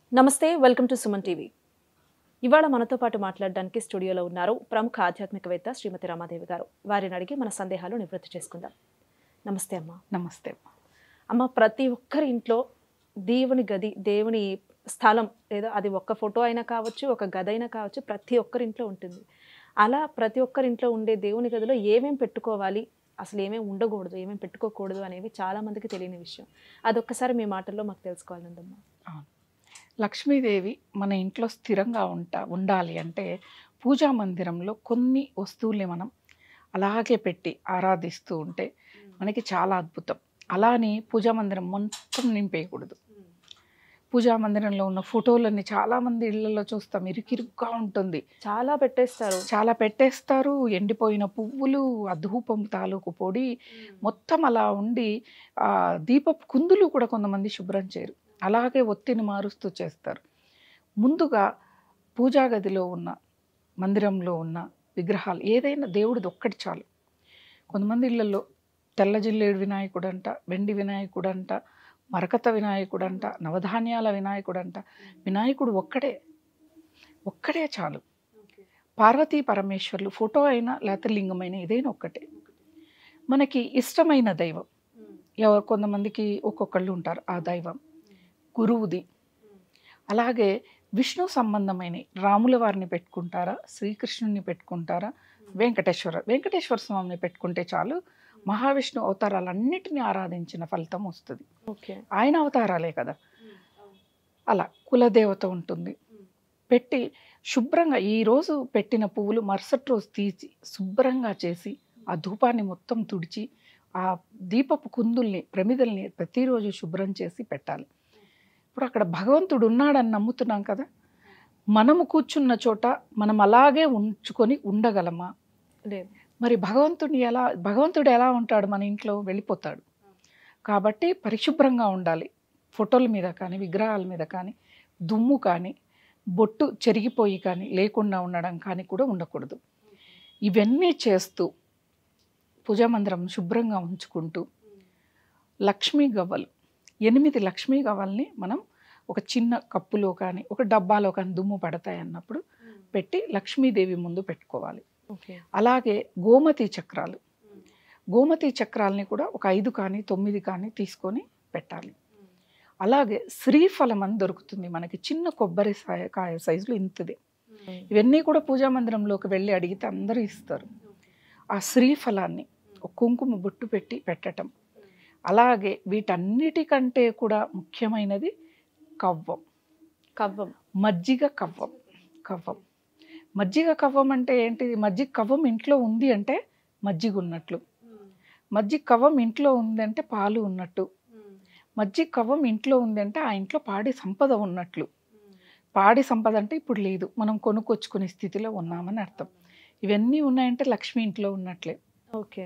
నమస్తే welcome to Suman TV ఇవాళ మనతో పాటు మాట్లాడడానికి స్టూడియోలో ఉన్నారు ప్రముఖ ఆధ్యాత్మికవేత్త శ్రీమతి రమాదేవి గారు వారిని అడిగి మన సందేహాలు నివృత్తి చేసుకుందాం నమస్తే అమ్మా నమస్తే అమ్మ ప్రతి ఒక్కరి ఇంట్లో దేవుని గది దేవుని స్థలం లేదా అది ఒక్క ఫోటో అయినా కావచ్చు ఒక గది అయినా కావచ్చు ప్రతి ఒక్కరి ఇంట్లో ఉంటుంది అలా ప్రతి ఒక్కరి ఇంట్లో ఉండే దేవుని గదిలో ఏమేం పెట్టుకోవాలి అసలు ఏమేమి ఉండకూడదు ఏమేమి పెట్టుకోకూడదు అనేవి చాలా మందికి తెలియని విషయం అదొక్కసారి మీ మాటల్లో మాకు తెలుసుకోవాలందమ్మా లక్ష్మీదేవి మన ఇంట్లో స్థిరంగా ఉంటా ఉండాలి అంటే పూజా మందిరంలో కొన్ని వస్తువుల్ని మనం అలాగే పెట్టి ఆరాధిస్తూ ఉంటే మనకి చాలా అద్భుతం అలాని పూజా మందిరం మొత్తం నింపేయకూడదు పూజా మందిరంలో ఉన్న ఫోటోలన్నీ చాలా మంది ఇళ్లలో చూస్తాం ఇరుకిరుగ్గా ఉంటుంది చాలా పెట్టేస్తారు చాలా పెట్టేస్తారు ఎండిపోయిన పువ్వులు ఆ ధూపం తాలూకు పొడి మొత్తం అలా ఉండి ఆ దీపపు కుందులు కూడా కొంతమంది శుభ్రం చేయరు అలాగే ఒత్తిని మారుస్తూ చేస్తారు ముందుగా పూజా గదిలో ఉన్న మందిరంలో ఉన్న విగ్రహాలు ఏదైనా దేవుడిది ఒక్కటి చాలు కొంతమంది ఇళ్ళల్లో తెల్ల జిల్లేడు వినాయకుడు అంట వెండి వినాయకుడు అంట మరకత వినాయకుడు అంట నవధాన్యాల వినాయకుడు అంట వినాయకుడు ఒక్కడే ఒక్కడే చాలు పార్వతీ పరమేశ్వర్లు ఫోటో అయినా లేకపోతే లింగమైన ఏదైనా ఒక్కటే మనకి ఇష్టమైన దైవం ఎవరు కొంతమందికి ఒక్కొక్కళ్ళు ఉంటారు ఆ దైవం గురువుది అలాగే విష్ణు సంబంధమైన రాముల వారిని పెట్టుకుంటారా శ్రీకృష్ణుని పెట్టుకుంటారా వెంకటేశ్వర వెంకటేశ్వర స్వామిని పెట్టుకుంటే చాలు మహావిష్ణు అవతారాలన్నిటిని ఆరాధించిన ఫలితం వస్తుంది ఓకే ఆయన అవతారాలే కదా అలా కులదేవత ఉంటుంది పెట్టి శుభ్రంగా ఈరోజు పెట్టిన పువ్వులు మరుసటి రోజు తీసి శుభ్రంగా చేసి ఆ ధూపాన్ని మొత్తం తుడిచి ఆ దీపపు కుందుల్ని ప్రమిదల్ని ప్రతిరోజు శుభ్రం చేసి పెట్టాలి ఇప్పుడు అక్కడ భగవంతుడు ఉన్నాడని నమ్ముతున్నాం కదా మనము కూర్చున్న చోట మనం అలాగే ఉంచుకొని ఉండగలమా లేదు మరి భగవంతుని ఎలా భగవంతుడు ఎలా ఉంటాడు మన ఇంట్లో వెళ్ళిపోతాడు కాబట్టి పరిశుభ్రంగా ఉండాలి ఫోటోల మీద కానీ విగ్రహాల మీద కానీ దుమ్ము కానీ బొట్టు చెరిగిపోయి కానీ లేకుండా ఉండడం కానీ కూడా ఉండకూడదు ఇవన్నీ చేస్తూ పూజా మందిరం శుభ్రంగా ఉంచుకుంటూ లక్ష్మీ గవ్వలు ఎనిమిది లక్ష్మీ గవ్వల్ని మనం ఒక చిన్న కప్పులో కానీ ఒక డబ్బాలో కానీ దుమ్ము పడతాయి అన్నప్పుడు పెట్టి లక్ష్మీదేవి ముందు పెట్టుకోవాలి ఓకే అలాగే గోమతి చక్రాలు గోమతి చక్రాలని కూడా ఒక ఐదు కానీ తొమ్మిది కానీ తీసుకొని పెట్టాలి అలాగే శ్రీఫలం అని దొరుకుతుంది మనకి చిన్న కొబ్బరి సాయ- కాయ సైజులో ఇంతది ఇవన్నీ కూడా పూజా మందిరంలోకి వెళ్ళి అడిగితే అందరూ ఇస్తారు ఆ శ్రీఫలాన్ని ఒక కుంకుమ బొట్టు పెట్టి పెట్టటం అలాగే వీటన్నిటికంటే కూడా ముఖ్యమైనది కవ్వం కవ్వం మజ్జిగ కవ్వం కవ్వం మజ్జిగ కవ్వం అంటే ఏంటిది మజ్జిగ కవ్వం ఇంట్లో ఉంది అంటే మజ్జిగ ఉన్నట్లు మజ్జిగ కవ్వం ఇంట్లో ఉంది అంటే పాలు ఉన్నట్టు మజ్జిగ కవ్వం ఇంట్లో ఉంది అంటే ఆ ఇంట్లో పాడి సంపద ఉన్నట్లు పాడి సంపద అంటే ఇప్పుడు లేదు మనం కొనుక్కొచ్చుకునే స్థితిలో ఉన్నామని అర్థం ఇవన్నీ ఉన్నాయంటే లక్ష్మి ఇంట్లో ఉన్నట్లే ఓకే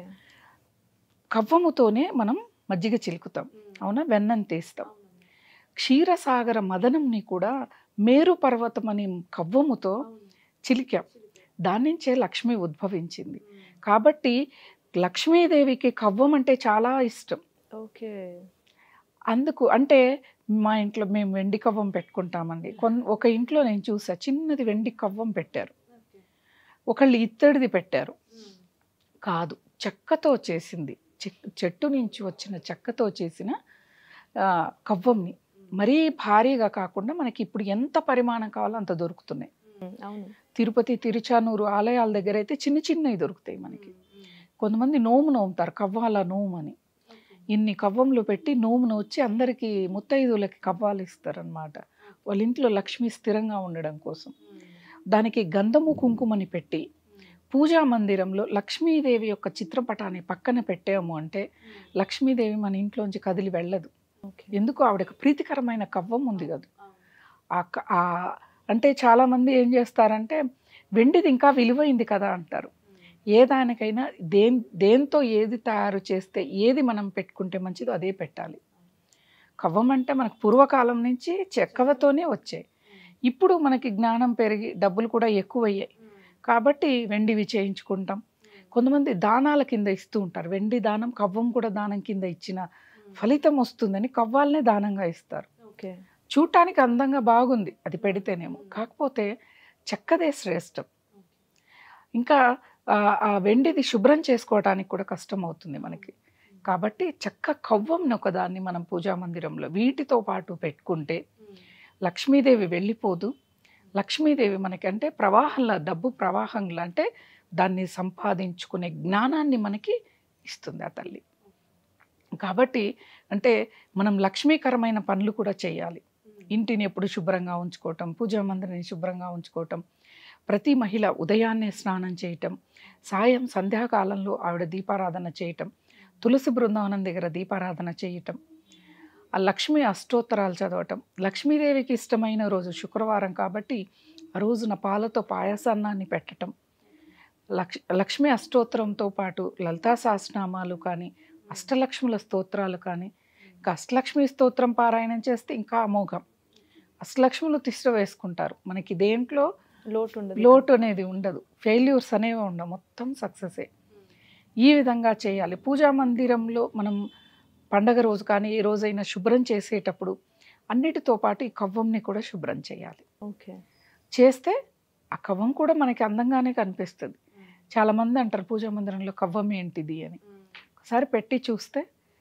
కవ్వముతోనే మనం మజ్జిగ చిలుకుతాం అవునా వెన్నం తీస్తాం క్షీరసాగర మదనంని కూడా మేరు పర్వతం అని కవ్వముతో చిలికాం దాని నుంచే లక్ష్మి ఉద్భవించింది కాబట్టి లక్ష్మీదేవికి కవ్వం అంటే చాలా ఇష్టం ఓకే అందుకు అంటే మా ఇంట్లో మేము వెండి కవ్వం పెట్టుకుంటామండి కొన్ ఒక ఇంట్లో నేను చూసా చిన్నది వెండి కవ్వం పెట్టారు ఒకళ్ళు ఇత్తడిది పెట్టారు కాదు చెక్కతో చేసింది చెక్ చెట్టు నుంచి వచ్చిన చెక్కతో చేసిన ఆ, కవ్వంని మరీ భారీగా కాకుండా మనకి ఇప్పుడు ఎంత పరిమాణం కావాలో అంత దొరుకుతున్నాయి అవును తిరుపతి తిరుచానూరు ఆలయాల దగ్గర అయితే చిన్న చిన్నవి దొరుకుతాయి మనకి కొంతమంది నోము నోముతారు కవ్వాల నోము అని ఇన్ని కవ్వంలు పెట్టి నోమును వచ్చి అందరికీ ముత్తైదువులకి కవ్వాలు ఇస్తారనమాట వాళ్ళ ఇంట్లో లక్ష్మి స్థిరంగా ఉండడం కోసం దానికి గంధము కుంకుమని పెట్టి పూజా మందిరంలో లక్ష్మీదేవి యొక్క చిత్రపటాన్ని పక్కన పెట్టాము అంటే లక్ష్మీదేవి మన ఇంట్లోంచి కదిలి వెళ్ళదు ఓకే ఎందుకు ఆవిడకి ప్రీతికరమైన కవ్వం ఉంది కదా ఆ క- ఆ అంటే చాలామంది ఏం చేస్తారంటే వెండిది ఇంకా విలువైంది కదా అంటారు ఏ దానికైనా దేన్ దేంతో ఏది తయారు చేస్తే ఏది మనం పెట్టుకుంటే మంచిదో అదే పెట్టాలి కవ్వం అంటే మనకు పూర్వకాలం నుంచి చెక్కవతోనే వచ్చాయి ఇప్పుడు మనకి జ్ఞానం పెరిగి డబ్బులు కూడా ఎక్కువయ్యాయి కాబట్టి వెండివి చేయించుకుంటాం కొంతమంది దానాల కింద ఇస్తూ ఉంటారు వెండి దానం కవ్వం కూడా దానం కింద ఇచ్చిన ఫలితం వస్తుందని కవ్వాలనే దానంగా ఇస్తారు ఓకే చూడటానికి అందంగా బాగుంది అది పెడితేనేమో కాకపోతే చెక్కదే శ్రేష్టం ఇంకా ఆ, ఆ వెండిది శుభ్రం చేసుకోవడానికి కూడా కష్టం అవుతుంది మనకి కాబట్టి చెక్క కవ్వంని ఒకదాన్ని మనం పూజా మందిరంలో వీటితో పాటు పెట్టుకుంటే లక్ష్మీదేవి వెళ్ళిపోదు లక్ష్మీదేవి మనకంటే ప్రవాహంలో డబ్బు ప్రవాహంలో అంటే దాన్ని సంపాదించుకునే జ్ఞానాన్ని మనకి ఇస్తుంది ఆ తల్లి కాబట్టి అంటే మనం లక్ష్మీకరమైన పనులు కూడా చేయాలి ఇంటిని ఎప్పుడు శుభ్రంగా ఉంచుకోవటం పూజా మందిరాన్ని శుభ్రంగా ఉంచుకోవటం ప్రతి మహిళ ఉదయాన్నే స్నానం చేయటం సాయం సంధ్యాకాలంలో ఆవిడ దీపారాధన చేయటం తులసి బృందావనం దగ్గర దీపారాధన చేయటం ఆ లక్ష్మీ అష్టోత్తరాలు చదవటం లక్ష్మీదేవికి ఇష్టమైన రోజు శుక్రవారం కాబట్టి ఆ రోజున పాలతో పాయసాన్నాన్ని పెట్టటం లక్ష్ లక్ష్మీ అష్టోత్తరంతో పాటు లలితా సహస్రనామాలు కానీ అష్టలక్ష్ముల స్తోత్రాలు కానీ ఇంకా అష్టలక్ష్మి స్తోత్రం పారాయణం చేస్తే ఇంకా అమోఘం అష్టలక్ష్ములు తిష్ట వేసుకుంటారు మనకి దేంట్లో లోటు ఉండదు లోటు అనేది ఉండదు ఫెయిల్యూర్స్ అనేవి ఉండవు మొత్తం సక్సెసే ఈ విధంగా చేయాలి పూజా మందిరంలో మనం పండగ రోజు కానీ ఏ రోజైనా శుభ్రం చేసేటప్పుడు అన్నిటితో పాటు ఈ కవ్వంని కూడా శుభ్రం చేయాలి ఓకే చేస్తే ఆ కవ్వం కూడా మనకి అందంగానే కనిపిస్తుంది చాలామంది అంటారు పూజా మందిరంలో కవ్వం ఏంటిది అని ఒకసారి పెట్టి చూస్తే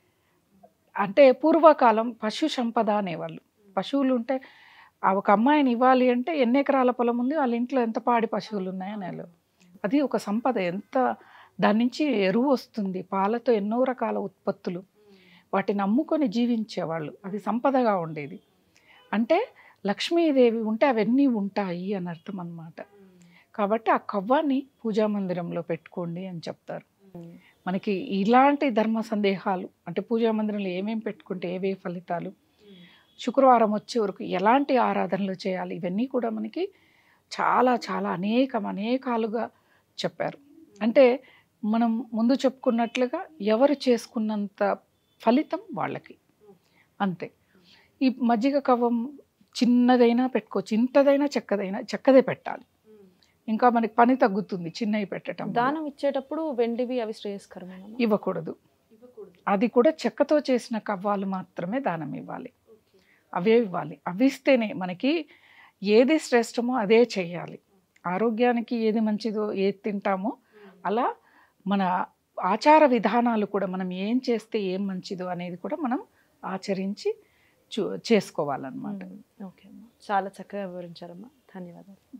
అంటే పూర్వకాలం పశు సంపద అనేవాళ్ళు పశువులు ఉంటే ఆ ఒక అమ్మాయిని ఇవ్వాలి అంటే ఎన్ని ఎకరాల పొలం ఉంది వాళ్ళ ఇంట్లో ఎంత పాడి పశువులు ఉన్నాయని వాళ్ళు అది ఒక సంపద ఎంత దాని నుంచి ఎరువు వస్తుంది పాలతో ఎన్నో రకాల ఉత్పత్తులు వాటిని అమ్ముకొని జీవించేవాళ్ళు అది సంపదగా ఉండేది అంటే లక్ష్మీదేవి ఉంటే అవన్నీ ఉంటాయి అని అర్థం అన్నమాట కాబట్టి ఆ కవ్వాన్ని పూజా మందిరంలో పెట్టుకోండి అని చెప్తారు మనకి ఇలాంటి ధర్మ సందేహాలు అంటే పూజా మందిరంలో ఏమేమి పెట్టుకుంటే ఏవే ఫలితాలు శుక్రవారం వచ్చే వరకు ఎలాంటి ఆరాధనలు చేయాలి ఇవన్నీ కూడా మనకి చాలా చాలా అనేకం అనేకాలుగా చెప్పారు అంటే మనం ముందు చెప్పుకున్నట్లుగా ఎవరు చేసుకున్నంత ఫలితం వాళ్ళకి అంతే ఈ మజ్జిగ కవ్వం చిన్నదైనా పెట్టుకోవచ్చు ఇంతదైనా చెక్కదైనా చెక్కదే పెట్టాలి ఇంకా మనకి పని తగ్గుతుంది చిన్నవి పెట్టడం వల్ల. దానం ఇచ్చేటప్పుడు వెండివి అవి శ్రేయస్కరమైన ఇవ్వకూడదు అది కూడా చెక్కతో చేసిన కవ్వాలు మాత్రమే దానం ఇవ్వాలి అవే ఇవ్వాలి అవి ఇస్తేనే మనకి ఏది శ్రేష్టమో అదే చేయాలి ఆరోగ్యానికి ఏది మంచిదో ఏది తింటామో అలా మన ఆచార విధానాలు కూడా మనం ఏం చేస్తే ఏం మంచిదో అనేది కూడా మనం ఆచరించి చూ చేసుకోవాలన్నమాట ఓకే అమ్మా చాలా చక్కగా వివరించారమ్మా ధన్యవాదాలు